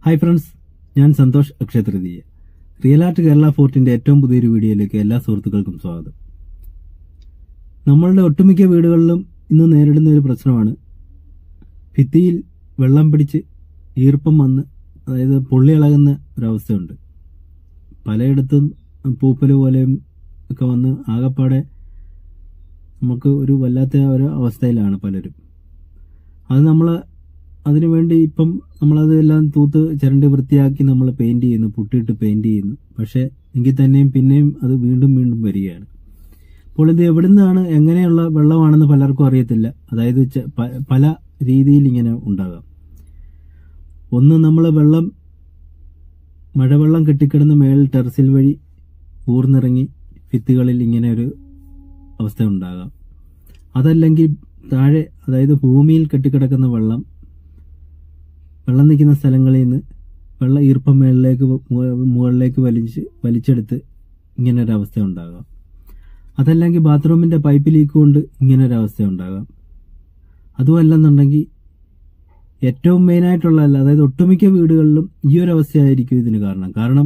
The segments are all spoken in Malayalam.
ഹായ് ഫ്രണ്ട്സ് ഞാൻ സന്തോഷ് അക്ഷയ തൃതീയ റിയൽ ആർട്ട് കേരള ഫോർട്ടിന്റെ ഏറ്റവും പുതിയൊരു വീഡിയോയിലേക്ക് എല്ലാ സുഹൃത്തുക്കൾക്കും സ്വാഗതം നമ്മളുടെ ഒട്ടുമിക്ക വീടുകളിലും ഇന്ന് നേരിടുന്ന ഒരു പ്രശ്നമാണ് ഭിത്തിയിൽ വെള്ളം പിടിച്ച് ഈർപ്പം വന്ന് അതായത് പൊള്ളി ഇളകുന്ന ഒരവസ്ഥയുണ്ട് പലയിടത്തും പൂപ്പൽ പോലെയും ഒക്കെ വന്ന് ആകപ്പാടെ നമുക്ക് ഒരു വല്ലാത്ത ഒരു അവസ്ഥയിലാണ് പലരും അത് നമ്മൾ അതിനുവേണ്ടി ഇപ്പം നമ്മളത് എല്ലാം തൂത്ത് ചിരണ്ടി വൃത്തിയാക്കി നമ്മൾ പെയിന്റ് ചെയ്യുന്നു പുട്ടിയിട്ട് പെയിന്റ് ചെയ്യുന്നു പക്ഷേ എങ്കിൽ തന്നെയും പിന്നെയും അത് വീണ്ടും വീണ്ടും വരികയാണ് അപ്പോൾ ഇത് എവിടുന്നാണ് എങ്ങനെയുള്ള വെള്ളമാണെന്ന് പലർക്കും അറിയത്തില്ല അതായത് ചെ- പ- പല രീതിയിൽ ഇങ്ങനെ ഉണ്ടാകാം ഒന്ന് നമ്മൾ വെള്ളം മഴവെള്ളം കെട്ടിക്കിടന്ന് മേളിൽ ടെറസിൽ വഴി ഊർന്നിറങ്ങി ഭിത്തികളിൽ ഇങ്ങനെ ഒരു അവസ്ഥ ഉണ്ടാകാം അതല്ലെങ്കിൽ താഴെ അതായത് ഭൂമിയിൽ കെട്ടിക്കിടക്കുന്ന വെള്ളം വെള്ളം നിൽക്കുന്ന സ്ഥലങ്ങളിൽ നിന്ന് വെള്ളം ഈർപ്പം മേളിലേക്ക് മു- മുകളിലേക്ക് വലിച്ച് വലിച്ചെടുത്ത് ഇങ്ങനെ ഒരു അവസ്ഥ ഉണ്ടാകാം അതല്ലെങ്കിൽ ബാത്റൂമിന്റെ പൈപ്പ് ലീക്ക് കൊണ്ട് ഇങ്ങനെ ഒരു അവസ്ഥ ഉണ്ടാകാം അതുമല്ലെന്നുണ്ടെങ്കിൽ ഏറ്റവും മെയിനായിട്ടുള്ള അല്ല അതായത് ഒട്ടുമിക്ക വീടുകളിലും ഈ ഒരു അവസ്ഥയായിരിക്കും ഇതിന് കാരണം കാരണം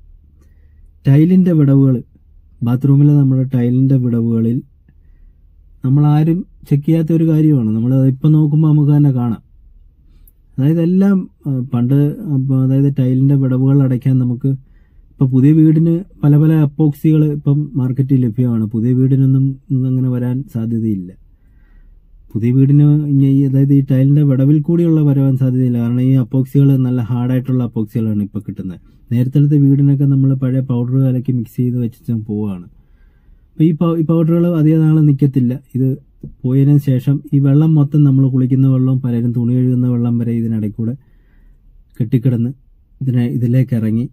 ടൈലിന്റെ വിടവുകൾ ബാത്റൂമിലെ നമ്മുടെ ടൈലിന്റെ വിടവുകളിൽ നമ്മൾ ആരും ചെക്ക് ചെയ്യാത്ത ഒരു കാര്യമാണ് നമ്മൾ ഇപ്പം നോക്കുമ്പോൾ നമുക്ക് തന്നെ കാണാം അതായത് എല്ലാം ആ, പണ്ട് അപ്പൊ അതായത് ടൈലിന്റെ വിടവുകൾ അടയ്ക്കാൻ നമുക്ക് ഇപ്പൊ പുതിയ വീടിന് പല പല അപ്പോക്സികൾ ഇപ്പം മാർക്കറ്റിൽ ലഭ്യമാണ് പുതിയ വീടിനൊന്നും ഇന്ന് അങ്ങനെ വരാൻ സാധ്യതയില്ല പുതിയ വീടിന് ഇങ്ങ ഈ അതായത് ഈ ടൈലിന്റെ വിടവിൽ കൂടിയുള്ള വരവാൻ സാധ്യതയില്ല കാരണം ഈ അപ്പോക്സികൾ നല്ല ഹാർഡായിട്ടുള്ള അപ്പോക്സികളാണ് ഇപ്പൊ കിട്ടുന്നത് നേരത്തെ വീടിനൊക്കെ നമ്മൾ പഴയ പൗഡർ കലക്കി മിക്സ് ചെയ്ത് വെച്ച് പോവാണ് അപ്പൊ ഈ പൗ- ഈ പൗഡറുകൾ അധികം നാൾ നിൽക്കത്തില്ല ഇത് പോയതിനു ശേഷം ഈ വെള്ളം മൊത്തം നമ്മൾ കുളിക്കുന്ന വെള്ളം പലരും തുണി കഴുകുന്ന വെള്ളം വരെ ഇതിനിടയിൽ കൂടെ കെട്ടിക്കിടന്ന് ഇതിനെ ഇതിലേക്ക് ഇറങ്ങി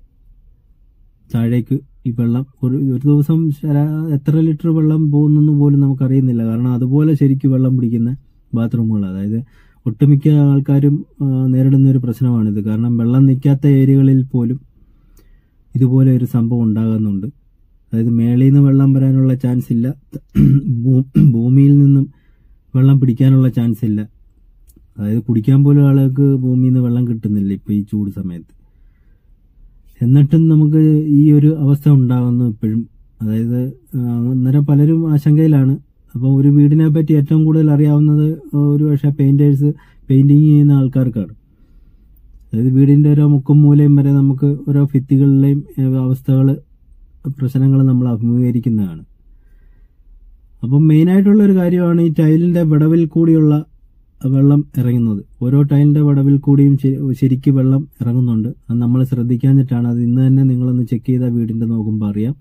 താഴേക്ക് ഈ വെള്ളം ഒരു ഒരു ദിവസം ശരാ- എത്ര ലിറ്റർ വെള്ളം പോകുന്നെന്ന് പോലും നമുക്കറിയുന്നില്ല കാരണം അതുപോലെ ശരിക്കും വെള്ളം പിടിക്കുന്ന ബാത്റൂമുകൾ അതായത് ഒട്ടുമിക്ക ആൾക്കാരും ആ, നേരിടുന്ന ഒരു പ്രശ്നമാണിത് കാരണം വെള്ളം നിൽക്കാത്ത ഏരിയകളിൽ പോലും ഇതുപോലെ ഒരു സംഭവം ഉണ്ടാകുന്നുണ്ട് അതായത് മേളിൽ നിന്ന് വെള്ളം വരാനുള്ള ചാൻസ് ഇല്ല ഭൂ- ഭൂമിയിൽ നിന്നും വെള്ളം പിടിക്കാനുള്ള ചാൻസ് ഇല്ല അതായത് കുടിക്കാൻ പോലും ആളുകൾക്ക് ഭൂമിയിൽ നിന്ന് വെള്ളം കിട്ടുന്നില്ല ഇപ്പൊ ഈ ചൂട് സമയത്ത് എന്നിട്ടും നമുക്ക് ഈ ഒരു അവസ്ഥ ഉണ്ടാകുന്നു ഇപ്പോഴും അതായത് ആ, അന്നേരം പലരും ആശങ്കയിലാണ് അപ്പം ഒരു വീടിനെ പറ്റി ഏറ്റവും കൂടുതൽ അറിയാവുന്നത് ഒരു പക്ഷേ പെയിന്റേഴ്സ് പെയിന്റിങ് ചെയ്യുന്ന ആൾക്കാർക്കാണ് അതായത് വീടിന്റെ ഓരോ മുക്കും മൂലയും വരെ നമുക്ക് ഓരോ ഭിത്തികളിലെയും അവസ്ഥകൾ പ്രശ്നങ്ങൾ നമ്മൾ അഭിമുഖീകരിക്കുന്നതാണ് അപ്പം മെയിനായിട്ടുള്ള ഒരു കാര്യമാണ് ഈ ടൈലിന്റെ വിടവിൽ കൂടിയുള്ള വെള്ളം ഇറങ്ങുന്നത് ഓരോ ടൈലിന്റെ വിടവിൽ കൂടിയും ശരി- ശരിക്ക് വെള്ളം ഇറങ്ങുന്നുണ്ട് അത് നമ്മൾ ശ്രദ്ധിക്കാഞ്ഞിട്ടാണ് അത് ഇന്ന് തന്നെ നിങ്ങളൊന്ന് ചെക്ക് ചെയ്ത വീടിന്റെ നോക്കുമ്പോൾ അറിയാം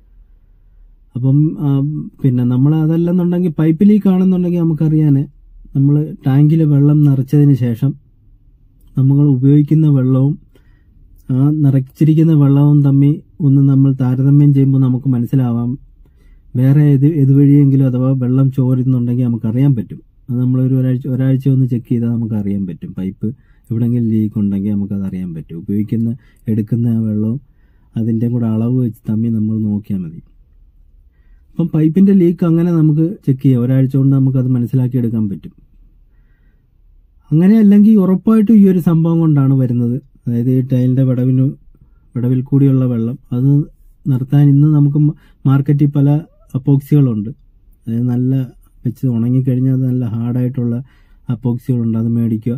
അപ്പം ആ, പിന്നെ നമ്മൾ അതല്ലെന്നുണ്ടെങ്കിൽ പൈപ്പ് ലീക്ക് ആണെന്നുണ്ടെങ്കിൽ നമുക്കറിയാന് നമ്മൾ ടാങ്കിൽ വെള്ളം നിറച്ചതിന് ശേഷം നമ്മൾ ഉപയോഗിക്കുന്ന വെള്ളവും ആ നിറച്ചിരിക്കുന്ന വെള്ളവും തമ്മിൽ ഒന്ന് നമ്മൾ താരതമ്യം ചെയ്യുമ്പോൾ നമുക്ക് മനസ്സിലാവാം വേറെ ഏത് ഏതുവഴിയെങ്കിലും അഥവാ വെള്ളം ചോരുന്നുണ്ടെങ്കിൽ നമുക്കറിയാൻ പറ്റും അത് നമ്മൾ ഒരു ഒരാഴ്ച ഒരാഴ്ച ഒന്ന് ചെക്ക് ചെയ്താൽ നമുക്ക് അറിയാൻ പറ്റും പൈപ്പ് എവിടെയെങ്കിലും ലീക്ക് ഉണ്ടെങ്കിൽ നമുക്കത് അറിയാൻ പറ്റും ഉപയോഗിക്കുന്ന എടുക്കുന്ന ആ വെള്ളവും അതിൻ്റെ കൂടെ അളവ് വെച്ച് തമ്മിൽ നമ്മൾ നോക്കിയാൽ മതി അപ്പം പൈപ്പിന്റെ ലീക്ക് അങ്ങനെ നമുക്ക് ചെക്ക് ചെയ്യാം ഒരാഴ്ച കൊണ്ട് നമുക്കത് മനസ്സിലാക്കി എടുക്കാൻ പറ്റും അങ്ങനെ അല്ലെങ്കിൽ ഉറപ്പായിട്ടും ഈ ഒരു സംഭവം കൊണ്ടാണ് വരുന്നത് അതായത് ഈ ടൈലിന്റെ വിടവിന് വിടവിൽ കൂടിയുള്ള വെള്ളം അത് നിർത്താൻ ഇന്ന് നമുക്ക് മ- മാർക്കറ്റിൽ പല അപ്പോക്സികളുണ്ട് അതായത് നല്ല വെച്ച് ഉണങ്ങിക്കഴിഞ്ഞാൽ അത് നല്ല ഹാർഡായിട്ടുള്ള അപ്പോക്സികളുണ്ട് അത് മേടിക്കുക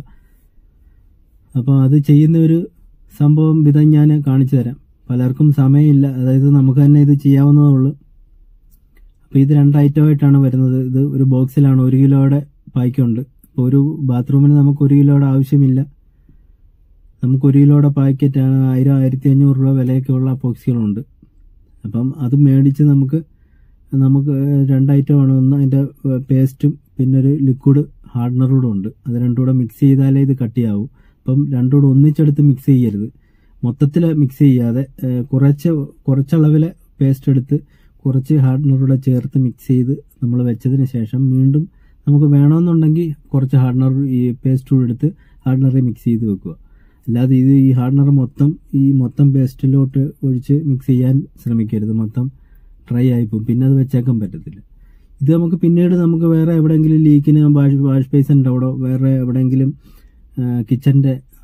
അപ്പോൾ അത് ചെയ്യുന്ന ഒരു സംഭവം വിധം ഞാൻ കാണിച്ചു തരാം പലർക്കും സമയമില്ല അതായത് നമുക്ക് തന്നെ ഇത് ചെയ്യാവുന്നതേ ഉള്ളൂ അപ്പോൾ ഇത് രണ്ട് ഐറ്റമായിട്ടാണ് വരുന്നത് ഇത് ഒരു ബോക്സിലാണ് ഒരു കിലോയുടെ പായ്ക്കുണ്ട് ഇപ്പോൾ ഒരു ബാത്റൂമിന് നമുക്ക് ഒരു കിലോയുടെ ആവശ്യമില്ല നമുക്ക് ഒരു കിലോയുടെ പാക്കറ്റാണ് ആയിരം ആയിരത്തി അഞ്ഞൂറ് രൂപ വിലയൊക്കെയുള്ള അപ്പോക്സികളുണ്ട് അപ്പം അത് മേടിച്ച് നമുക്ക് നമുക്ക് രണ്ട് ഐറ്റമാണ് ഒന്ന് അതിൻ്റെ പേസ്റ്റും പിന്നെ ഒരു ലിക്വിഡ് ഹാർഡനറും ഉണ്ട് അത് രണ്ടും കൂടെ മിക്സ് ചെയ്താലേ ഇത് കട്ടിയാവും അപ്പം രണ്ടും കൂടെ ഒന്നിച്ചെടുത്ത് മിക്സ് ചെയ്യരുത് മൊത്തത്തിൽ മിക്സ് ചെയ്യാതെ ഏഹ്, കുറച്ച് കുറച്ചളവിലെ പേസ്റ്റ് എടുത്ത് കുറച്ച് ഹാർഡനറൂടെ ചേർത്ത് മിക്സ് ചെയ്ത് നമ്മൾ വെച്ചതിന് ശേഷം വീണ്ടും നമുക്ക് വേണമെന്നുണ്ടെങ്കിൽ കുറച്ച് ഹാർഡനർ ഈ പേസ്റ്റ് കൂടെ എടുത്ത് ഹാർഡനറെ മിക്സ് ചെയ്ത് വെക്കുക അല്ലാതെ ഇത് ഈ ഹാർഡനർ മൊത്തം ഈ മൊത്തം പേസ്റ്റിലോട്ട് ഒഴിച്ച് മിക്സ് ചെയ്യാൻ ശ്രമിക്കരുത് മൊത്തം ഡ്രൈ ആയിപ്പോവും പിന്നെ അത് വെച്ചേക്കാൻ പറ്റത്തില്ല ഇത് നമുക്ക് പിന്നീട് നമുക്ക് വേറെ എവിടെയെങ്കിലും ലീക്കിന് വാഷ് വാഷ് ബേസിൻ്റെ അവിടെ വേറെ എവിടെയെങ്കിലും കിച്ചൻ്റെ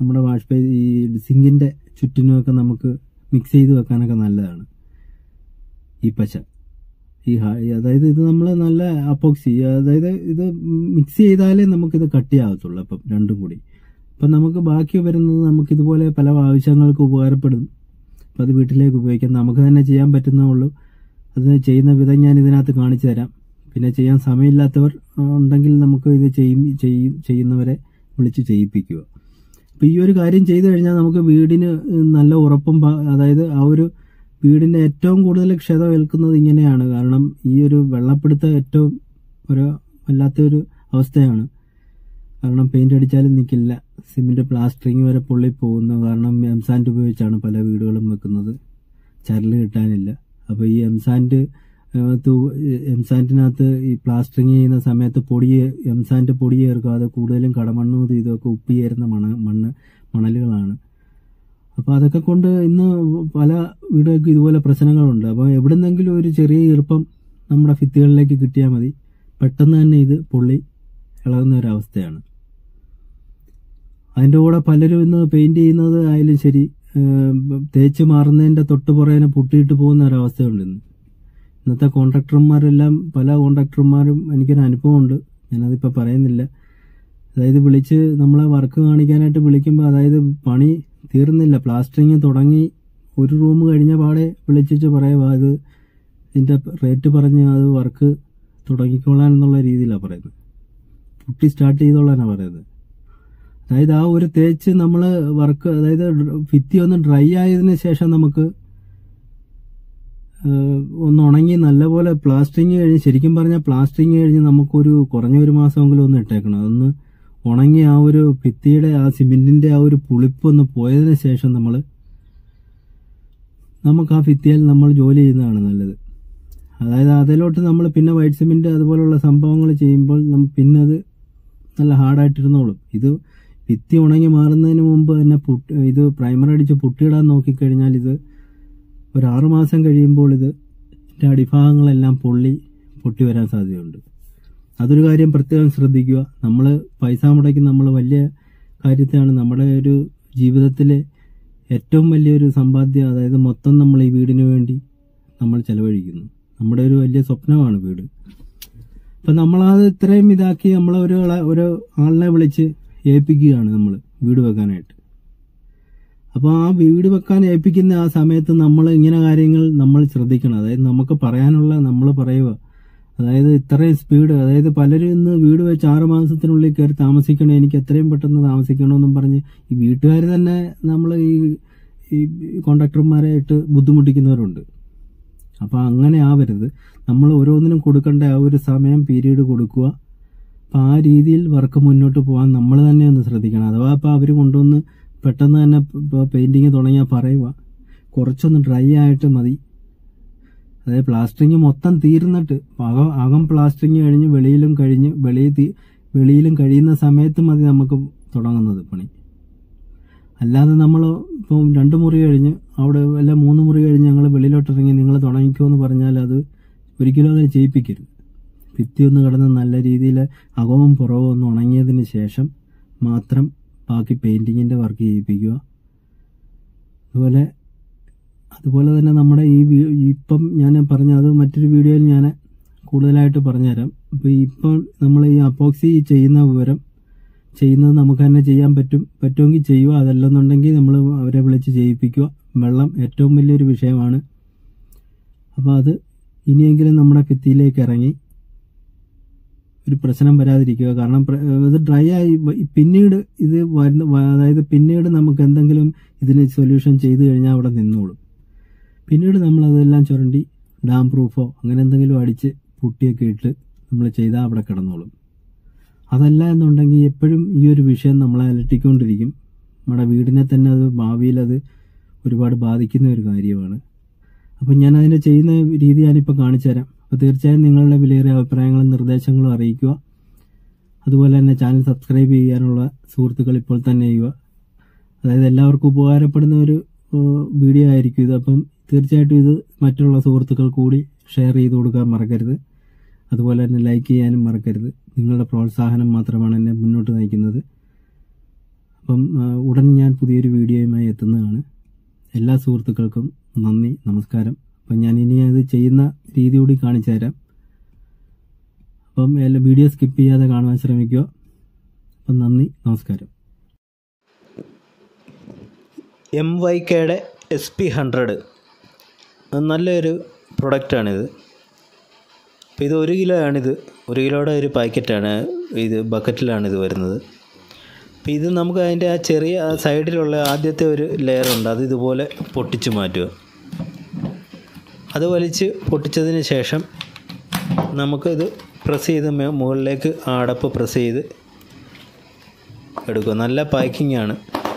നമ്മുടെ വാഷ് ബേ ഈ സിങ്കിന്റെ ചുറ്റിനുമൊക്കെ നമുക്ക് മിക്സ് ചെയ്ത് വെക്കാനൊക്കെ നല്ലതാണ് ഈ പശ ഈ ഹ- ഈ അതായത് ഇത് നമ്മൾ നല്ല അപ്പോക്സി അതായത് ഇത് മിക്സ് ചെയ്താലേ നമുക്കിത് കട്ടിയാകത്തുള്ളൂ അപ്പം രണ്ടും കൂടി അപ്പം നമുക്ക് ബാക്കി വരുന്നത് നമുക്ക് ഇതുപോലെ പല ആവശ്യങ്ങൾക്ക് ഉപകാരപ്പെടും അപ്പം അത് വീട്ടിലേക്ക് ഉപയോഗിക്കാം നമുക്ക് തന്നെ ചെയ്യാൻ പറ്റുന്നേ ഉള്ളൂ അത് ചെയ്യുന്ന വിധം ഞാൻ ഇതിനകത്ത് കാണിച്ചു തരാം പിന്നെ ചെയ്യാൻ സമയമില്ലാത്തവർ ആ, ഉണ്ടെങ്കിൽ നമുക്ക് ഇത് ചെയ്യും ചെയ്യും ചെയ്യുന്നവരെ വിളിച്ച് ചെയ്യിപ്പിക്കുക അപ്പം ഈ ഒരു കാര്യം ചെയ്തു കഴിഞ്ഞാൽ നമുക്ക് വീടിന് നല്ല ഉറപ്പും പ- അതായത് ആ ഒരു വീടിന്റെ ഏറ്റവും കൂടുതൽ ക്ഷത ഏൽക്കുന്നത് ഇങ്ങനെയാണ് കാരണം ഈ ഒരു വെള്ളപ്പിടുത്തം ഏറ്റവും ഒരു വല്ലാത്തൊരു അവസ്ഥയാണ് കാരണം പെയിന്റ് അടിച്ചാലും നിൽക്കില്ല സിമെന്റ് പ്ലാസ്റ്ററിങ് വരെ പൊള്ളി പോകുന്നു കാരണം എംസാൻഡ് ഉപയോഗിച്ചാണ് പല വീടുകളും വെക്കുന്നത് ചരല് കിട്ടാനില്ല അപ്പോൾ ഈ എംസാൻഡ് എംസാൻഡിനകത്ത് ഈ പ്ലാസ്റ്ററിങ് ചെയ്യുന്ന സമയത്ത് പൊടി എംസാൻഡ് പൊടി ചേർക്കാതെ കൂടുതലും കടമണ്ണും ഇത് ഇതൊക്കെ ഉപ്പി ചേരുന്ന മണ മണ്ണ് മണലുകളാണ് അപ്പോൾ അതൊക്കെ കൊണ്ട് ഇന്ന് പല വീടുകൾക്ക് ഇതുപോലെ പ്രശ്നങ്ങളുണ്ട് അപ്പോൾ എവിടുന്നെങ്കിലും ഒരു ചെറിയ ഈർപ്പം നമ്മുടെ ഭിത്തികളിലേക്ക് കിട്ടിയാൽ മതി പെട്ടെന്ന് തന്നെ ഇത് പൊള്ളി ഇളകുന്ന ഒരവസ്ഥയാണ് അതിൻ്റെ കൂടെ പലരും ഇന്ന് പെയിന്റ് ചെയ്യുന്നത് ആയാലും ശരി ഏം, തേച്ച് മാറുന്നതിൻ്റെ തൊട്ട് പുറകിനെ പൊട്ടിയിട്ട് പോകുന്ന ഒരവസ്ഥയുണ്ട് ഇന്ന് ഇന്നത്തെ കോൺട്രാക്ടർമാരെല്ലാം പല കോൺട്രാക്ടർമാരും എനിക്കൊരു അനുഭവമുണ്ട് ഞാനതിപ്പോൾ പറയുന്നില്ല അതായത് വിളിച്ച് നമ്മളെ വർക്ക് കാണിക്കാനായിട്ട് വിളിക്കുമ്പോൾ അതായത് പണി തീർന്നില്ല പ്ലാസ്റ്ററിങ് തുടങ്ങി ഒരു റൂം കഴിഞ്ഞ പാടെ വിളിച്ചിട്ട് പറയുക അത് ഇതിൻ്റെ റേറ്റ് പറഞ്ഞ് അത് വർക്ക് തുടങ്ങിക്കോളാൻ എന്നുള്ള രീതിയിലാണ് പറയുന്നത് പുട്ടി സ്റ്റാർട്ട് ചെയ്തോളാനാണ് പറയുന്നത് അതായത് ആ ഒരു തേച്ച് നമ്മൾ വർക്ക് അതായത് ഭിത്തി ഒന്ന് ഡ്രൈ ആയതിനു ശേഷം നമുക്ക് ഏഹ്, ഒന്ന് ഉണങ്ങി നല്ലപോലെ പ്ലാസ്റ്ററിങ് കഴിഞ്ഞ് ശരിക്കും പറഞ്ഞാൽ പ്ലാസ്റ്ററിങ് കഴിഞ്ഞ് നമുക്കൊരു കുറഞ്ഞ ഒരു മാസമെങ്കിലും ഒന്ന് ഇട്ടേക്കണം അതൊന്ന് ഉണങ്ങി ആ ഒരു ഭിത്തിയുടെ ആ സിമെന്റിന്റെ ആ ഒരു പുളിപ്പ് ഒന്ന് പോയതിനു ശേഷം നമ്മൾ നമുക്ക് ആ ഭിത്തിയിൽ നമ്മൾ ജോലി ചെയ്യുന്നതാണ് നല്ലത് അതായത് അതിലോട്ട് നമ്മൾ പിന്നെ വൈറ്റ് സിമെന്റ് അതുപോലുള്ള സംഭവങ്ങൾ ചെയ്യുമ്പോൾ നമ്മ പിന്നെ അത് നല്ല ഹാർഡായിട്ടിരുന്നോളും ഇത് ഭിത്തി ഉണങ്ങി മാറുന്നതിന് മുമ്പ് തന്നെ പുട്ട് ഇത് പ്രൈമർ അടിച്ച് പുട്ടിയിടാൻ നോക്കിക്കഴിഞ്ഞാൽ ഇത് ഒരു ആറു മാസം കഴിയുമ്പോൾ ഇത് ഇതിന്റെ അടിഭാഗങ്ങളെല്ലാം പൊള്ളി പൊട്ടി വരാൻ സാധ്യതയുണ്ട് അതൊരു കാര്യം പ്രത്യേകം ശ്രദ്ധിക്കുക നമ്മൾ പൈസ മുടക്കി നമ്മൾ വലിയ കാര്യത്തെയാണ് നമ്മുടെ ഒരു ജീവിതത്തിലെ ഏറ്റവും വലിയൊരു സമ്പാദ്യം അതായത് മൊത്തം നമ്മൾ ഈ വീടിന് വേണ്ടി നമ്മൾ ചെലവഴിക്കുന്നു നമ്മുടെ ഒരു വലിയ സ്വപ്നമാണ് വീട് അപ്പൊ നമ്മളത് ഇത്രയും ഇതാക്കി നമ്മളെ ഒരു ആളെ- ഒരു ആളിനെ വിളിച്ച് ഏൽപ്പിക്കുകയാണ് നമ്മൾ വീട് വെക്കാനായിട്ട് അപ്പോൾ ആ വീട് വെക്കാൻ ഏൽപ്പിക്കുന്ന ആ സമയത്ത് നമ്മൾ ഇങ്ങനെ കാര്യങ്ങൾ നമ്മൾ ശ്രദ്ധിക്കണം അതായത് നമുക്ക് പറയാനുള്ള നമ്മൾ പറയുക അതായത് ഇത്രയും സ്പീഡ് അതായത് പലരും ഇന്ന് വീട് വെച്ച് ആറ് മാസത്തിനുള്ളിൽ കയറി താമസിക്കണം എനിക്ക് എത്രയും പെട്ടെന്ന് താമസിക്കണമെന്നും പറഞ്ഞ് ഈ വീട്ടുകാർ തന്നെ നമ്മൾ ഈ ഈ കോൺട്രാക്ടർമാരായിട്ട് ബുദ്ധിമുട്ടിക്കുന്നവരുണ്ട് അപ്പോൾ അങ്ങനെ ആവരുത് നമ്മൾ ഓരോന്നിനും കൊടുക്കേണ്ട ആ ഒരു സമയം പീരീഡ് കൊടുക്കുക അപ്പം ആ രീതിയിൽ വർക്ക് മുന്നോട്ട് പോകാൻ നമ്മൾ തന്നെ ഒന്ന് ശ്രദ്ധിക്കണം അഥവാ ഇപ്പോൾ അവർ കൊണ്ടുവന്ന് പെട്ടെന്ന് തന്നെ ഇപ്പോൾ പെയിൻറ്റിങ് തുടങ്ങിയാൽ പറയുക കുറച്ചൊന്ന് ഡ്രൈ ആയിട്ട് മതി അതായത് പ്ലാസ്റ്ററിങ് മൊത്തം തീർന്നിട്ട് അകം അകം പ്ലാസ്റ്ററിങ് കഴിഞ്ഞ് വെളിയിലും കഴിഞ്ഞ് വെളിയിൽ തീ- വെളിയിലും കഴിയുന്ന സമയത്ത് മതി നമുക്ക് തുടങ്ങുന്നത് പണി അല്ലാതെ നമ്മൾ ഇപ്പം രണ്ട് മുറി കഴിഞ്ഞ് അവിടെ അല്ല മൂന്ന് മുറി കഴിഞ്ഞ് ഞങ്ങൾ വെളിയിലോട്ട് ഇറങ്ങി നിങ്ങൾ തുടങ്ങിക്കോ എന്ന് പറഞ്ഞാൽ അത് ഒരിക്കലും അങ്ങനെ ചെയ്യിപ്പിക്കരുത് ഭിത്തി ഒന്ന് കിടന്ന് നല്ല രീതിയിൽ അകവും പുറവും ഒന്ന് ഉണങ്ങിയതിന് ശേഷം മാത്രം ബാക്കി പെയിന്റിങ്ങിന്റെ വർക്ക് ചെയ്യിപ്പിക്കുക അതുപോലെ അതുപോലെ തന്നെ നമ്മുടെ ഈ വീ- ഇപ്പം ഞാൻ പറഞ്ഞ അത് മറ്റൊരു വീഡിയോയിൽ ഞാൻ കൂടുതലായിട്ട് പറഞ്ഞുതരാം അപ്പോൾ ഇപ്പം നമ്മൾ ഈ അപ്പോക്സി ചെയ്യുന്ന വിവരം ചെയ്യുന്നത് നമുക്ക് തന്നെ ചെയ്യാൻ പറ്റും പറ്റുമെങ്കിൽ ചെയ്യുക അതല്ലെന്നുണ്ടെങ്കിൽ നമ്മൾ അവരെ വിളിച്ച് ചെയ്യിപ്പിക്കുക വെള്ളം ഏറ്റവും വലിയൊരു വിഷയമാണ് അപ്പോൾ അത് ഇനിയെങ്കിലും നമ്മുടെ ഭിത്തിയിലേക്ക് ഇറങ്ങി ഒരു പ്രശ്നം വരാതിരിക്കുക കാരണം പ്ര- ഇത് ഡ്രൈ ആയി വ- പിന്നീട് ഇത് വരുന്ന വ- അതായത് പിന്നീട് നമുക്ക് എന്തെങ്കിലും ഇതിന് സൊല്യൂഷൻ ചെയ്തു കഴിഞ്ഞാൽ അവിടെ നിന്നോളും പിന്നീട് നമ്മൾ അതെല്ലാം ചുരണ്ടി ഡാം പ്രൂഫോ അങ്ങനെ എന്തെങ്കിലും അടിച്ച് പുട്ടിയൊക്കെ ഇട്ട് നമ്മൾ ചെയ്താൽ അവിടെ കിടന്നോളും അതല്ല എന്നുണ്ടെങ്കിൽ എപ്പോഴും ഈ ഒരു വിഷയം നമ്മളെ അലട്ടിക്കൊണ്ടിരിക്കും നമ്മുടെ വീടിനെ തന്നെ അത് ഭാവിയിൽ അത് ഒരുപാട് ബാധിക്കുന്ന ഒരു കാര്യമാണ് അപ്പം ഞാൻ അതിൻ്റെ ചെയ്യുന്ന രീതി ഞാനിപ്പോൾ കാണിച്ചു തരാം അപ്പോൾ തീർച്ചയായും നിങ്ങളുടെ വിലയേറിയ അഭിപ്രായങ്ങളും നിർദ്ദേശങ്ങളും അറിയിക്കുക അതുപോലെ തന്നെ ചാനൽ സബ്സ്ക്രൈബ് ചെയ്യാനുള്ള സുഹൃത്തുക്കൾ ഇപ്പോൾ തന്നെ ചെയ്യുക അതായത് എല്ലാവർക്കും ഉപകാരപ്പെടുന്ന ഒരു ഏഹ്, വീഡിയോ ആയിരിക്കും ഇത് അപ്പം തീർച്ചയായിട്ടും ഇത് മറ്റുള്ള സുഹൃത്തുക്കൾ കൂടി ഷെയർ ചെയ്ത് കൊടുക്കാൻ മറക്കരുത് അതുപോലെ തന്നെ ലൈക്ക് ചെയ്യാനും മറക്കരുത് നിങ്ങളുടെ പ്രോത്സാഹനം മാത്രമാണ് എന്നെ മുന്നോട്ട് നയിക്കുന്നത് അപ്പം ആ, ഉടൻ ഞാൻ പുതിയൊരു വീഡിയോയുമായി എത്തുന്നതാണ് എല്ലാ സുഹൃത്തുക്കൾക്കും നന്ദി നമസ്കാരം അപ്പം ഞാൻ ഇനി അത് ചെയ്യുന്ന രീതി കൂടി കാണിച്ചു തരാം അപ്പം എല്ലാ വീഡിയോ സ്കിപ്പ് ചെയ്യാതെ കാണുവാൻ ശ്രമിക്കുക അപ്പം നന്ദി നമസ്കാരം എം വൈ കെയുടെ എസ് പി ഹൺഡ്രഡ് നല്ലൊരു പ്രൊഡക്റ്റാണിത് അപ്പോൾ ഇത് ഒരു കിലോ ആണിത് ഒരു കിലോയുടെ ഒരു പാക്കറ്റാണ് ഇത് ബക്കറ്റിലാണ് ഇത് വരുന്നത് അപ്പോൾ ഇത് നമുക്ക് അതിൻ്റെ ആ ചെറിയ ആ സൈഡിലുള്ള ആദ്യത്തെ ഒരു ലെയർ ഉണ്ട് അത് ഇതുപോലെ പൊട്ടിച്ച് മാറ്റുക അത് വലിച്ച് പൊട്ടിച്ചതിന് ശേഷം നമുക്കിത് പ്രസ് ചെയ്ത് മേ- മുകളിലേക്ക് ആ അടപ്പ് പ്രസ് ചെയ്ത് എടുക്കുക നല്ല പാക്കിംഗ് ആണ്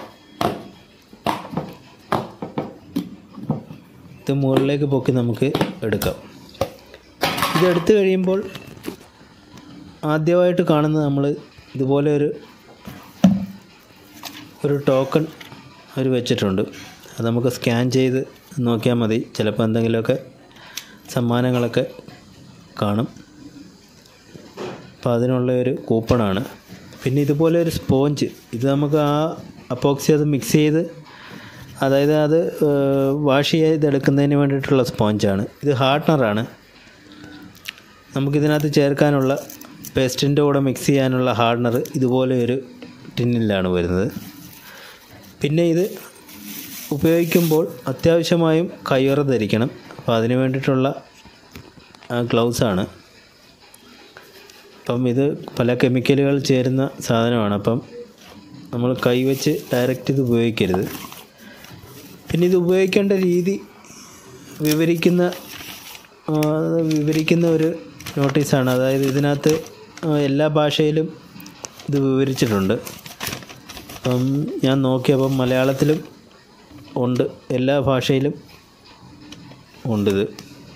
ഇത് മുകളിലേക്ക് പൊക്കി നമുക്ക് എടുക്കാം ഇത് എടുത്തു കഴിയുമ്പോൾ ആദ്യമായിട്ട് കാണുന്നത് നമ്മൾ ഇതുപോലെ ഒരു ഒരു ടോക്കൺ അവർ വെച്ചിട്ടുണ്ട് അത് നമുക്ക് സ്കാൻ ചെയ്ത് നോക്കിയാൽ മതി ചിലപ്പോൾ എന്തെങ്കിലുമൊക്കെ സമ്മാനങ്ങളൊക്കെ കാണും അപ്പോൾ അതിനുള്ള ഒരു കൂപ്പണാണ് പിന്നെ ഇതുപോലെ ഒരു സ്പോഞ്ച് ഇത് നമുക്ക് ആ അപ്പോക്സി അത് മിക്സ് ചെയ്ത് അതായത് അത് വാഷ് ചെയ്തെടുക്കുന്നതിന് വേണ്ടിയിട്ടുള്ള സ്പോഞ്ചാണ് ഇത് ഹാർഡ്നറാണ് നമുക്കിതിനകത്ത് ചേർക്കാനുള്ള പേസ്റ്റിൻ്റെ കൂടെ മിക്സ് ചെയ്യാനുള്ള ഹാർഡ്നർ ഇതുപോലെ ഒരു ടിന്നിലാണ് വരുന്നത് പിന്നെ ഇത് ഉപയോഗിക്കുമ്പോൾ അത്യാവശ്യമായും കയ്യുറ ധരിക്കണം അപ്പോൾ അതിന് വേണ്ടിയിട്ടുള്ള ഗ്ലൗസാണ് അപ്പം ഇത് പല കെമിക്കലുകൾ ചേരുന്ന സാധനമാണ് അപ്പം നമ്മൾ കൈവച്ച് ഡയറക്റ്റ് ഇത് ഉപയോഗിക്കരുത് പിന്നെ ഇത് ഉപയോഗിക്കേണ്ട രീതി വിവരിക്കുന്ന ആ, വിവരിക്കുന്ന ഒരു നോട്ടീസാണ് അതായത് ഇതിനകത്ത് ആ, എല്ലാ ഭാഷയിലും ഇത് വിവരിച്ചിട്ടുണ്ട് അപ്പം ഞാൻ നോക്കിയപ്പം മലയാളത്തിലും ഉണ്ട് എല്ലാ ഭാഷയിലും ഉണ്ടിത്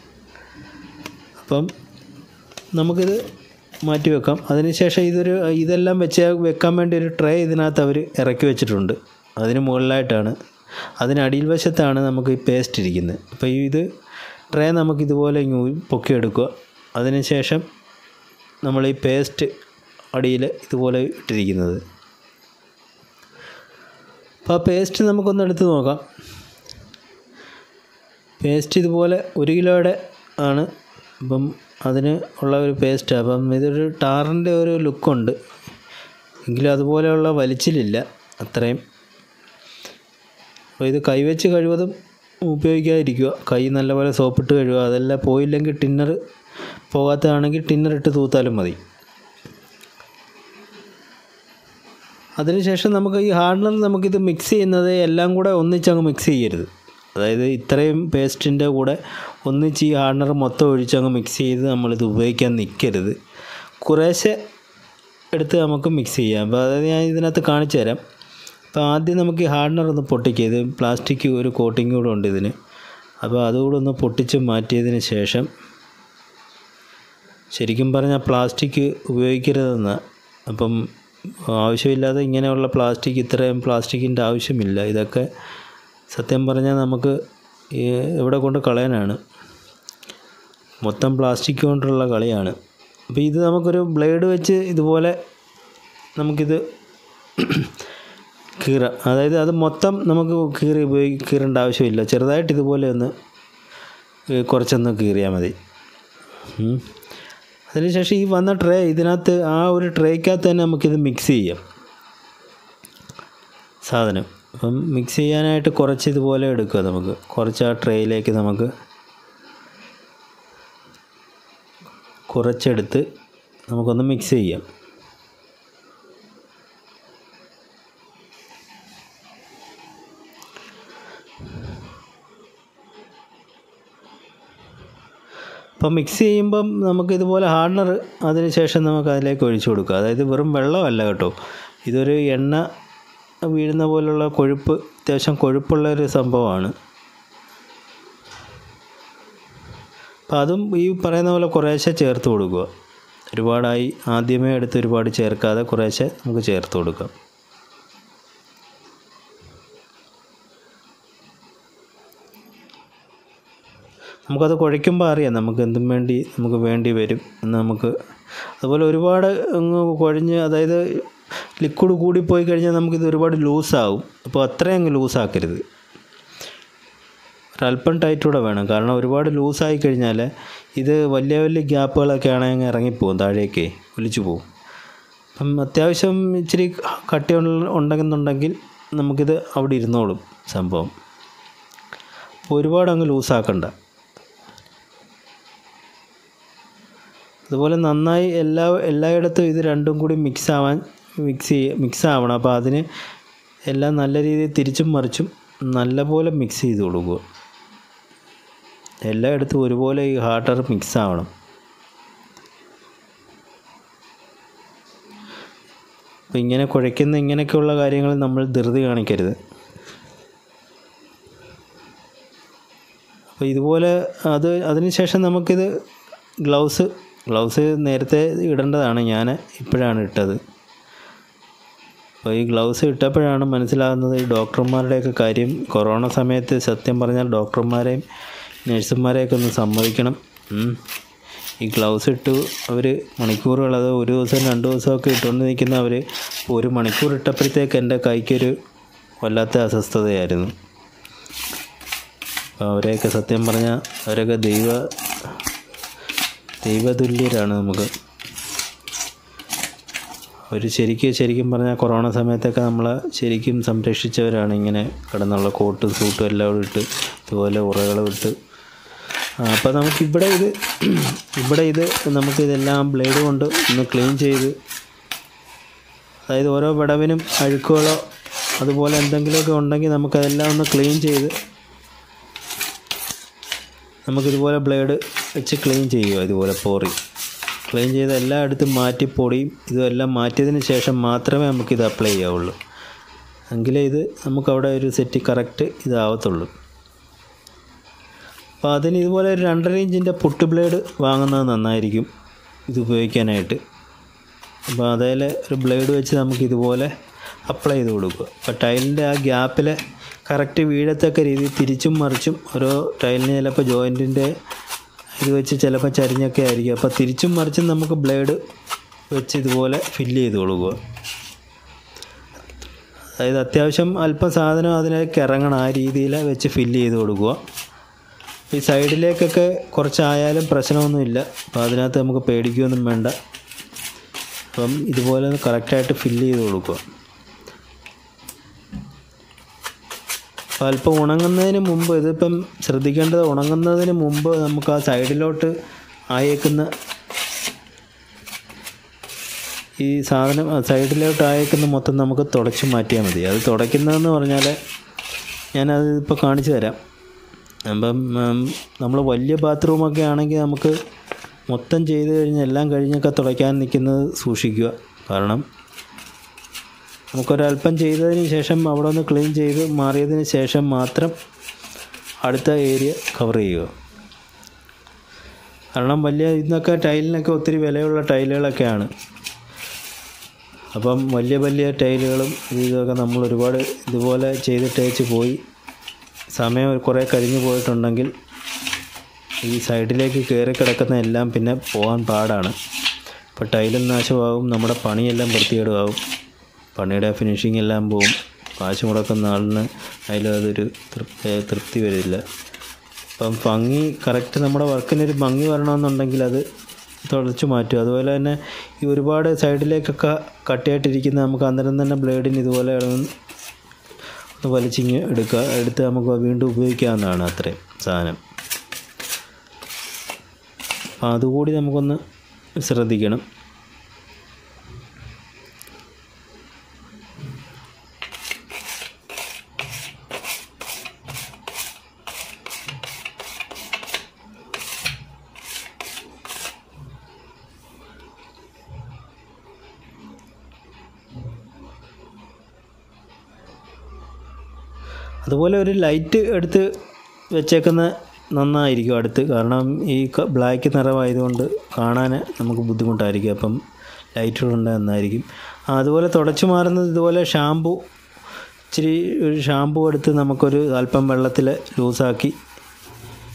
അപ്പം നമുക്കിത് മാറ്റി വെക്കാം അതിനുശേഷം ഇതൊരു ഇതെല്ലാം വെച്ച് വെക്കാൻ വേണ്ടി ഒരു ട്രേ ഇതിനകത്ത് അവർ ഇറക്കി വെച്ചിട്ടുണ്ട് അതിന് മുകളിലായിട്ടാണ് അതിന് അടിയിൽ വശത്താണ് നമുക്ക് ഈ പേസ്റ്റ് ഇരിക്കുന്നത് അപ്പോൾ ഇത് ട്രേ നമുക്ക് ഇതുപോലെ ഇങ്ങ് ഊ- പൊക്കിയെടുക്കുക അതിനുശേഷം നമ്മൾ ഈ പേസ്റ്റ് അടിയിൽ ഇതുപോലെ ഇട്ടിരിക്കുന്നത് അപ്പോൾ ആ പേസ്റ്റ് നമുക്കൊന്ന് എടുത്ത് നോക്കാം പേസ്റ്റ് ഇതുപോലെ ഒരു കിലോയുടെ ആണ് അപ്പം അതിന് ഉള്ള ഒരു പേസ്റ്റ് അപ്പം ഇതൊരു ടാറിൻ്റെ ഒരു ലുക്കുണ്ട് എങ്കിലും അതുപോലെയുള്ള വലിച്ചിലില്ല അത്രയും അപ്പോൾ ഇത് കൈവച്ച് കഴിവതും ഉപയോഗിക്കാതിരിക്കുക കൈ നല്ലപോലെ സോപ്പിട്ട് കഴുകുക അതെല്ലാം പോയില്ലെങ്കിൽ ടിന്നർ പോകാത്തതാണെങ്കിൽ ടിന്നർ ഇട്ട് തൂത്താലും മതി അതിനുശേഷം നമുക്ക് ഈ ഹാർഡ്നർ നമുക്കിത് മിക്സ് ചെയ്യുന്നത് എല്ലാം കൂടെ ഒന്നിച്ചങ്ങ് മിക്സ് ചെയ്യരുത് അതായത് ഇത്രയും പേസ്റ്റിൻ്റെ കൂടെ ഒന്നിച്ച് ഈ ഹാർഡ്നർ മൊത്തം ഒഴിച്ചങ്ങ് മിക്സ് ചെയ്ത് നമ്മളിത് ഉപയോഗിക്കാൻ നിൽക്കരുത് കുറേശ്ശെ എടുത്ത് നമുക്ക് മിക്സ് ചെയ്യാം അപ്പോൾ അതായത് ഞാൻ ഇതിനകത്ത് കാണിച്ചു തരാം അപ്പോൾ ആദ്യം നമുക്ക് ഈ ഹാർഡ്നർ ഒന്ന് പൊട്ടിക്കുക ഇത് പ്ലാസ്റ്റിക് ഒരു കോട്ടിങ് കൂടെ ഉണ്ട് ഇതിന് അപ്പോൾ അതുകൂടെ ഒന്ന് പൊട്ടിച്ച് മാറ്റിയതിന് ശേഷം ശരിക്കും പറഞ്ഞാൽ പ്ലാസ്റ്റിക് ഉപയോഗിക്കരുതെന്ന് അപ്പം ആവശ്യമില്ലാതെ ഇങ്ങനെയുള്ള പ്ലാസ്റ്റിക് ഇത്രയും പ്ലാസ്റ്റിക്കിൻ്റെ ആവശ്യമില്ല ഇതൊക്കെ സത്യം പറഞ്ഞാൽ നമുക്ക് ഈ എവിടെ കൊണ്ട് കളയാനാണ് മൊത്തം പ്ലാസ്റ്റിക് കൊണ്ടുള്ള കളിയാണ് അപ്പോൾ ഇത് നമുക്കൊരു ബ്ലേഡ് വെച്ച് ഇതുപോലെ നമുക്കിത് കീറാം അതായത് അത് മൊത്തം നമുക്ക് കീറി ഉപയോഗി കീറേണ്ട ആവശ്യമില്ല ചെറുതായിട്ട് ഇതുപോലെ ഒന്ന് ഏ, കുറച്ചൊന്ന് കീറിയാൽ മതി ഉം. അതിനുശേഷം ഈ വന്ന ട്രേ ഇതിനകത്ത് ആ ഒരു ട്രേക്കകത്ത് തന്നെ നമുക്കിത് മിക്സ് ചെയ്യാം സാധനം അപ്പം മിക്സ് ചെയ്യാനായിട്ട് കുറച്ച് ഇതുപോലെ എടുക്കുക നമുക്ക് കുറച്ച് ആ ട്രേയിലേക്ക് നമുക്ക് കുറച്ചെടുത്ത് നമുക്കൊന്ന് മിക്സ് ചെയ്യാം അപ്പം മിക്സ് ചെയ്യുമ്പം നമുക്ക് ഇതുപോലെ ഹാർഡ്നർ അതിന് ശേഷം നമുക്ക് അതിലേക്ക് ഒഴിച്ചു കൊടുക്കുക അതായത് വെറും വെള്ളമല്ല കേട്ടോ ഇതൊരു എണ്ണ വീഴുന്ന പോലുള്ള കൊഴുപ്പ് അത്യാവശ്യം കൊഴുപ്പുള്ള ഒരു സംഭവമാണ് അപ്പം അതും ഈ പറയുന്ന പോലെ കുറേശ്ശെ ചേർത്ത് കൊടുക്കുക ഒരുപാടായി ആദ്യമേ എടുത്ത് ഒരുപാട് ചേർക്കാതെ കുറേശ്ശെ നമുക്ക് ചേർത്ത് കൊടുക്കാം നമുക്കത് കുഴയ്ക്കുമ്പോൾ അറിയാം നമുക്ക് എന്തും വേണ്ടി നമുക്ക് വേണ്ടി വരും എന്ന് നമുക്ക് അതുപോലെ ഒരുപാട് അങ്ങ് കുഴഞ്ഞ് അതായത് ലിക്വിഡ് കൂടിപ്പോയി കഴിഞ്ഞാൽ നമുക്കിത് ഒരുപാട് ലൂസാവും അപ്പോൾ അത്രയും അങ്ങ് ലൂസാക്കരുത് ഒരല്പം ടൈറ്റ് കൂടെ വേണം കാരണം ഒരുപാട് ലൂസായി കഴിഞ്ഞാൽ ഇത് വലിയ വലിയ ഗ്യാപ്പുകളൊക്കെ ആണെങ്കിൽ ഇറങ്ങിപ്പോവും താഴേക്ക് ഒലിച്ചു പോവും അപ്പം അത്യാവശ്യം ഇച്ചിരി കട്ടി ഉള്ള- ഉണ്ടെന്നുണ്ടെങ്കിൽ നമുക്കിത് അവിടെ ഇരുന്നോളും സംഭവം അപ്പോൾ ഒരുപാട് അങ്ങ് ലൂസാക്കണ്ട അതുപോലെ നന്നായി എല്ലാ എല്ലായിടത്തും ഇത് രണ്ടും കൂടി മിക്സ് ആവാൻ മിക്സ് ചെയ്യ മിക്സ് ആവണം അപ്പോൾ അതിന് എല്ലാം നല്ല രീതിയിൽ തിരിച്ചും മറിച്ചും നല്ലപോലെ മിക്സ് ചെയ്ത് കൊടുക്കുക എല്ലായിടത്തും ഒരുപോലെ ഈ ഹാർട്ടർ മിക്സ് ആവണം അപ്പോൾ ഇങ്ങനെ കുഴയ്ക്കുന്ന ഇങ്ങനെയൊക്കെയുള്ള കാര്യങ്ങൾ നമ്മൾ ധൃതി കാണിക്കരുത് അപ്പോൾ ഇതുപോലെ അത് അതിനുശേഷം നമുക്കിത് ഗ്ലൗസ് ഗ്ലൗസ് നേരത്തെ ഇടേണ്ടതാണ് ഞാൻ ഇപ്പോഴാണ് ഇട്ടത് അപ്പോൾ ഈ ഗ്ലൗസ് ഇട്ടപ്പോഴാണ് മനസ്സിലാകുന്നത് ഈ ഡോക്ടർമാരുടെയൊക്കെ കാര്യം കൊറോണ സമയത്ത് സത്യം പറഞ്ഞാൽ ഡോക്ടർമാരെയും നഴ്സുമാരെയൊക്കെ ഒന്ന് സമ്മതിക്കണം ഉം. ഈ ഗ്ലൗസ് ഇട്ട് അവർ മണിക്കൂറുകൾ അത് ഒരു ദിവസം രണ്ട് ദിവസമൊക്കെ ഇട്ടുകൊണ്ട് നിൽക്കുന്ന അവർ ഒരു മണിക്കൂർ ഇട്ടപ്പോഴത്തേക്ക് എൻ്റെ കൈക്കൊരു വല്ലാത്ത അസ്വസ്ഥതയായിരുന്നു അപ്പോൾ അവരെയൊക്കെ സത്യം പറഞ്ഞാൽ അവരൊക്കെ ദൈവ ദൈവതുല്യരാണ് നമുക്ക് അവർ ശരിക്കും ശരിക്കും പറഞ്ഞാൽ കൊറോണ സമയത്തൊക്കെ നമ്മളെ ശരിക്കും സംരക്ഷിച്ചവരാണ് ഇങ്ങനെ കിടന്നുള്ള കോട്ടും സൂട്ടും എല്ലാം ഇട്ട് ഇതുപോലെ ഉറകൾ ഇട്ട് അപ്പോൾ നമുക്ക് ഇവിടെ ഇത് ഇവിടെ ഇത് നമുക്ക് ഇതെല്ലാം ബ്ലേഡ് കൊണ്ട് ഒന്ന് ക്ലീൻ ചെയ്ത് അതായത് ഓരോ വിടവിനും അഴുക്കുകളോ അതുപോലെ എന്തെങ്കിലുമൊക്കെ ഉണ്ടെങ്കിൽ നമുക്കതെല്ലാം ഒന്ന് ക്ലീൻ ചെയ്ത് നമുക്കിതുപോലെ ബ്ലേഡ് വെച്ച് ക്ലീൻ ചെയ്യുക ഇതുപോലെ പോറി ക്ലീൻ ചെയ്ത് എല്ലായിടത്തും മാറ്റി പൊടിയും ഇതെല്ലാം മാറ്റിയതിന് ശേഷം മാത്രമേ നമുക്കിത് അപ്ലൈ ചെയ്യാവുള്ളൂ എങ്കിലേ ഇത് നമുക്കവിടെ ഒരു സെറ്റ് കറക്റ്റ് ഇതാവത്തുള്ളൂ അപ്പോൾ അതിന് ഇതുപോലെ ഒരു രണ്ടര ഇഞ്ചിൻ്റെ പുട്ട് ബ്ലേഡ് വാങ്ങുന്നത് നന്നായിരിക്കും ഇത് ഉപയോഗിക്കാനായിട്ട് അപ്പോൾ അതിൽ ഒരു ബ്ലേഡ് വെച്ച് നമുക്ക് ഇതുപോലെ അപ്ലൈ ചെയ്ത് കൊടുക്കുക അപ്പോൾ ടൈലിൻ്റെ ആ ഗ്യാപ്പിൽ കറക്റ്റ് വീഴത്തക്ക രീതിയിൽ തിരിച്ചും മറിച്ചും ഓരോ ടൈലിന് ചിലപ്പോൾ ജോയിൻറ്റിൻ്റെ ഇത് വെച്ച് ചിലപ്പോൾ ചരിഞ്ഞൊക്കെ ആയിരിക്കും അപ്പോൾ തിരിച്ചും മറിച്ചും നമുക്ക് ബ്ലേഡ് വെച്ച് ഇതുപോലെ ഫില്ല് ചെയ്ത് കൊടുക്കുക അതായത് അത്യാവശ്യം അല്പം സാധനം അതിലേക്ക് ഇറങ്ങണം ആ രീതിയിൽ വെച്ച് ഫില്ല് ചെയ്ത് കൊടുക്കുക ഈ സൈഡിലേക്കൊക്കെ കുറച്ചായാലും പ്രശ്നമൊന്നുമില്ല അപ്പോൾ അതിനകത്ത് നമുക്ക് പേടിക്കുകയൊന്നും വേണ്ട അപ്പം ഇതുപോലെ കറക്റ്റായിട്ട് ഫില്ല് ചെയ്ത് കൊടുക്കുക അപ്പോൾ അല്പം ഉണങ്ങുന്നതിന് മുമ്പ് ഇതിപ്പം ശ്രദ്ധിക്കേണ്ടത് ഉണങ്ങുന്നതിന് മുമ്പ് നമുക്ക് ആ സൈഡിലോട്ട് ആയേക്കുന്ന ഈ സാധനം ആ സൈഡിലോട്ട് ആയേക്കുന്ന മൊത്തം നമുക്ക് തുടച്ച് മാറ്റിയാൽ മതി അത് തുടയ്ക്കുന്നതെന്ന് പറഞ്ഞാൽ ഞാനത് ഇപ്പോൾ കാണിച്ചു തരാം അപ്പം നമ്മൾ വലിയ ബാത്റൂമൊക്കെ ആണെങ്കിൽ നമുക്ക് മൊത്തം ചെയ്ത് കഴിഞ്ഞ് എല്ലാം കഴിഞ്ഞൊക്കെ തുടയ്ക്കാൻ നിൽക്കുന്നത് സൂക്ഷിക്കുക കാരണം നമുക്കൊരല്പം ചെയ്തതിന് ശേഷം അവിടെ ഒന്ന് ക്ലീൻ ചെയ്ത് മാറിയതിന് ശേഷം മാത്രം അടുത്ത ഏരിയ കവർ ചെയ്യുക കാരണം വലിയ ഇന്നൊക്കെ ടൈലിനൊക്കെ ഒത്തിരി വിലയുള്ള ടൈലുകളൊക്കെയാണ് അപ്പം വലിയ വലിയ ടൈലുകളും ഇതൊക്കെ നമ്മൾ ഒരുപാട് ഇതുപോലെ ചെയ്തിട്ടേച്ച് പോയി സമയം കുറേ കഴിഞ്ഞു പോയിട്ടുണ്ടെങ്കിൽ ഈ സൈഡിലേക്ക് കയറി കിടക്കുന്ന എല്ലാം പിന്നെ പോകാൻ പാടാണ് ഇപ്പോൾ ടൈലും നാശമാകും നമ്മുടെ പണിയെല്ലാം വൃത്തികേടുമാകും പണിയുടെ ഫിനിഷിംഗ് എല്ലാം പോവും കാശ് മുടക്കുന്ന ആളിന് അതിൽ അതൊരു തൃപ്തി തൃപ്തി വരില്ല അപ്പം ഭംഗി കറക്റ്റ് നമ്മുടെ വർക്കിനൊരു ഭംഗി വരണമെന്നുണ്ടെങ്കിൽ അത് തുടച്ചു മാറ്റും അതുപോലെ തന്നെ ഈ ഒരുപാട് സൈഡിലേക്കൊക്കെ കട്ടിയായിട്ടിരിക്കുന്ന നമുക്ക് അന്നേരം തന്നെ ബ്ലേഡിന് ഇതുപോലെ ഒന്ന് ഒന്ന് വലിച്ചിങ്ങ് എടുക്കുക എടുത്ത് നമുക്ക് വീണ്ടും ഉപയോഗിക്കാവുന്നതാണ് അത്രയും സാധനം അപ്പോൾ അതുകൂടി നമുക്കൊന്ന് ശ്രദ്ധിക്കണം അതുപോലെ ഒരു ലൈറ്റ് എടുത്ത് വെച്ചേക്കുന്ന നന്നായിരിക്കും അടുത്ത് കാരണം ഈ ബ്ലാക്ക് നിറമായതുകൊണ്ട് കാണാൻ നമുക്ക് ബുദ്ധിമുട്ടായിരിക്കും അപ്പം ലൈറ്റുകളുണ്ട് നന്നായിരിക്കും ആ, അതുപോലെ തുടച്ചു മാറുന്നത് ഇതുപോലെ ഷാമ്പു ഇച്ചിരി ഒരു ഷാമ്പു എടുത്ത് നമുക്കൊരു അല്പം വെള്ളത്തിൽ ലൂസാക്കി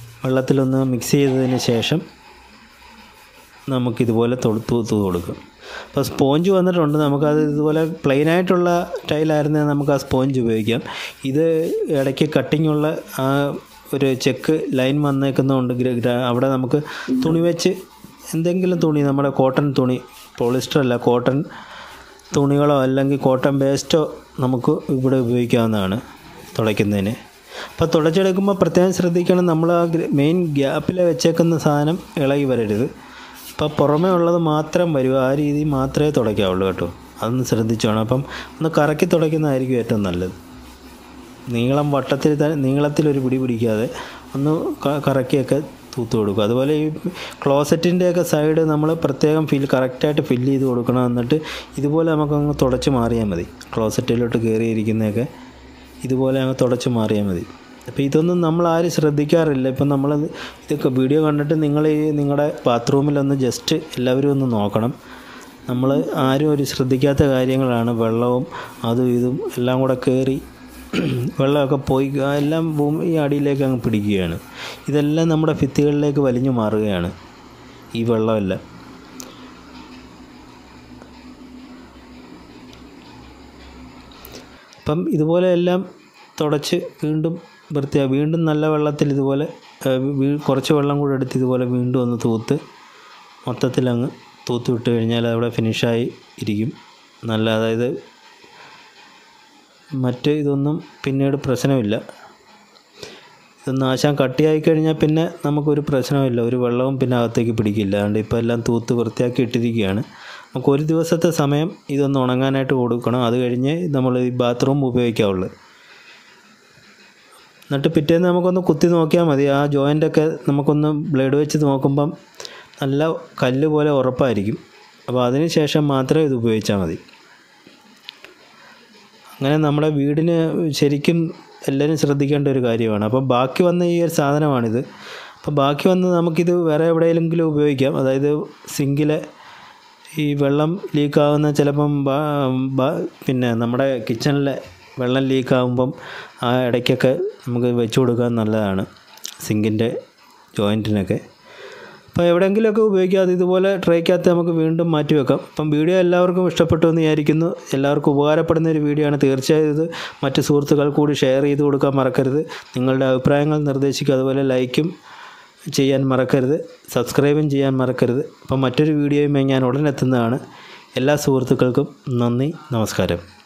വെള്ളത്തിലൊന്ന് മിക്സ് ചെയ്തതിന് ശേഷം നമുക്കിതുപോലെ തൊ- തൂത്ത് കൊടുക്കും അപ്പോൾ സ്പോഞ്ച് വന്നിട്ടുണ്ട് നമുക്കത് ഇതുപോലെ പ്ലെയിൻ ആയിട്ടുള്ള ടൈലായിരുന്നെങ്കിൽ നമുക്ക് ആ സ്പോഞ്ച് ഉപയോഗിക്കാം ഇത് ഇടയ്ക്ക് കട്ടിംഗ് ഉള്ള ആ ഒരു ചെക്ക് ലൈൻ വന്നേക്കുന്നതുകൊണ്ട് ഗ്ര- ഗ്ര- അവിടെ നമുക്ക് തുണി വെച്ച് എന്തെങ്കിലും തുണി നമ്മുടെ കോട്ടൺ തുണി പോളിസ്റ്റർ അല്ല കോട്ടൺ തുണികളോ അല്ലെങ്കിൽ കോട്ടൺ പേസ്റ്റോ നമുക്ക് ഇവിടെ ഉപയോഗിക്കാവുന്നതാണ് തുടയ്ക്കുന്നതിന് അപ്പോൾ തുടച്ചെടുക്കുമ്പോൾ പ്രത്യേകം ശ്രദ്ധിക്കണം നമ്മൾ ആ മെയിൻ ഗ്യാപ്പിൽ വെച്ചേക്കുന്ന സാധനം ഇളകി വരരുത് അപ്പോൾ പുറമേ ഉള്ളത് മാത്രം വരും ആ രീതി മാത്രമേ തുടയ്ക്കാവുള്ളൂ കേട്ടോ അതൊന്ന് ശ്രദ്ധിച്ചു വേണം അപ്പം ഒന്ന് കറക്കി തുടയ്ക്കുന്നതായിരിക്കും ഏറ്റവും നല്ലത് നീളം വട്ടത്തിൽ ത- നീളത്തിലൊരു പിടി പിടിക്കാതെ ഒന്ന് ക- കറക്കിയൊക്കെ തൂത്ത് കൊടുക്കും അതുപോലെ ഈ ക്ലോസറ്റിൻ്റെയൊക്കെ സൈഡ് നമ്മൾ പ്രത്യേകം ഫിൽ കറക്റ്റായിട്ട് ഫില്ല് ചെയ്ത് കൊടുക്കണം എന്നിട്ട് ഇതുപോലെ നമുക്കങ്ങ് തുടച്ച് മാറിയാൽ മതി ക്ലോസറ്റിലോട്ട് കയറിയിരിക്കുന്നതൊക്കെ ഇതുപോലെ അങ്ങ് തുടച്ച് മാറിയാൽ മതി അപ്പോൾ ഇതൊന്നും നമ്മൾ ആരും ശ്രദ്ധിക്കാറില്ല ഇപ്പം നമ്മൾ ഇതൊക്കെ വീഡിയോ കണ്ടിട്ട് നിങ്ങൾ ഈ നിങ്ങളുടെ ബാത്റൂമിലൊന്ന് ജസ്റ്റ് എല്ലാവരും ഒന്ന് നോക്കണം നമ്മൾ ആരും ഒരു ശ്രദ്ധിക്കാത്ത കാര്യങ്ങളാണ് വെള്ളവും അതും ഇതും എല്ലാം കൂടെ കയറി വെള്ളമൊക്കെ പോയി ആ എല്ലാം ഭൂമി അടിയിലേക്ക് അങ്ങ് പിടിക്കുകയാണ് ഇതെല്ലാം നമ്മുടെ ഭിത്തികളിലേക്ക് വലിഞ്ഞു മാറുകയാണ് ഈ വെള്ളമെല്ലാം അപ്പം ഇതുപോലെ എല്ലാം തുടച്ച് വീണ്ടും വൃത്തിയാ വീണ്ടും നല്ല വെള്ളത്തിൽ ഇതുപോലെ ആ, വീ- കുറച്ച് വെള്ളം കൂടെ എടുത്ത് ഇതുപോലെ വീണ്ടും ഒന്ന് തൂത്ത് മൊത്തത്തിൽ അങ്ങ് തൂത്ത് വിട്ട് കഴിഞ്ഞാൽ അവിടെ ഫിനിഷായി ഇരിക്കും നല്ല അതായത് മറ്റ് ഇതൊന്നും പിന്നീട് പ്രശ്നമില്ല ഇതൊന്ന് ആശാൻ കട്ടിയായി കഴിഞ്ഞാൽ പിന്നെ നമുക്കൊരു പ്രശ്നമില്ല ഒരു വെള്ളവും പിന്നെ അകത്തേക്ക് പിടിക്കില്ല അതുകൊണ്ട് ഇപ്പോൾ എല്ലാം തൂത്ത് വൃത്തിയാക്കി ഇട്ടിരിക്കുകയാണ് നമുക്ക് ഒരു ദിവസത്തെ സമയം ഇതൊന്ന് ഉണങ്ങാനായിട്ട് കൊടുക്കണം അത് കഴിഞ്ഞ് നമ്മൾ ഈ ബാത്റൂം ഉപയോഗിക്കാവുള്ളൂ എന്നിട്ട് പിറ്റേന്ന് നമുക്കൊന്ന് കുത്തി നോക്കിയാൽ മതി ആ ജോയിൻ്റൊക്കെ നമുക്കൊന്ന് ബ്ലേഡ് വെച്ച് നോക്കുമ്പം നല്ല കല്ല് പോലെ ഉറപ്പായിരിക്കും അപ്പോൾ അതിന് ശേഷം മാത്രമേ ഇത് ഉപയോഗിച്ചാൽ മതി അങ്ങനെ നമ്മുടെ വീടിന് ശരിക്കും എല്ലാവരും ശ്രദ്ധിക്കേണ്ട ഒരു കാര്യമാണ് അപ്പോൾ ബാക്കി വന്ന ഈ ഒരു സാധനമാണിത് അപ്പോൾ ബാക്കി വന്ന് നമുക്കിത് വേറെ എവിടെയെങ്കിലും ഉപയോഗിക്കാം അതായത് സിങ്കിലെ ഈ വെള്ളം ലീക്കാവുന്ന ചിലപ്പം ബാ- ബാ- പിന്നെ നമ്മുടെ കിച്ചണിലെ വെള്ളം ലീക്കാവുമ്പം ആ ഇടയ്ക്കൊക്കെ നമുക്ക് വെച്ച് കൊടുക്കാൻ നല്ലതാണ് സിങ്കിൻ്റെ ജോയിൻറ്റിനൊക്കെ അപ്പോൾ എവിടെയെങ്കിലുമൊക്കെ ഉപയോഗിക്കാം അത് ഇതുപോലെ ട്രേക്കകത്ത് നമുക്ക് വീണ്ടും മാറ്റി വെക്കാം അപ്പം വീഡിയോ എല്ലാവർക്കും ഇഷ്ടപ്പെട്ടു എന്ന് വിചാരിക്കുന്നു എല്ലാവർക്കും ഉപകാരപ്പെടുന്ന ഒരു വീഡിയോ ആണ് തീർച്ചയായും ഇത് മറ്റ് സുഹൃത്തുക്കൾ കൂടി ഷെയർ ചെയ്ത് കൊടുക്കാൻ മറക്കരുത് നിങ്ങളുടെ അഭിപ്രായങ്ങൾ നിർദ്ദേശിക്കുക അതുപോലെ ലൈക്കും ചെയ്യാൻ മറക്കരുത് സബ്സ്ക്രൈബും ചെയ്യാൻ മറക്കരുത് അപ്പം മറ്റൊരു വീഡിയോയുമായി ഞാൻ ഉടൻ എത്തുന്നതാണ് എല്ലാ സുഹൃത്തുക്കൾക്കും നന്ദി നമസ്കാരം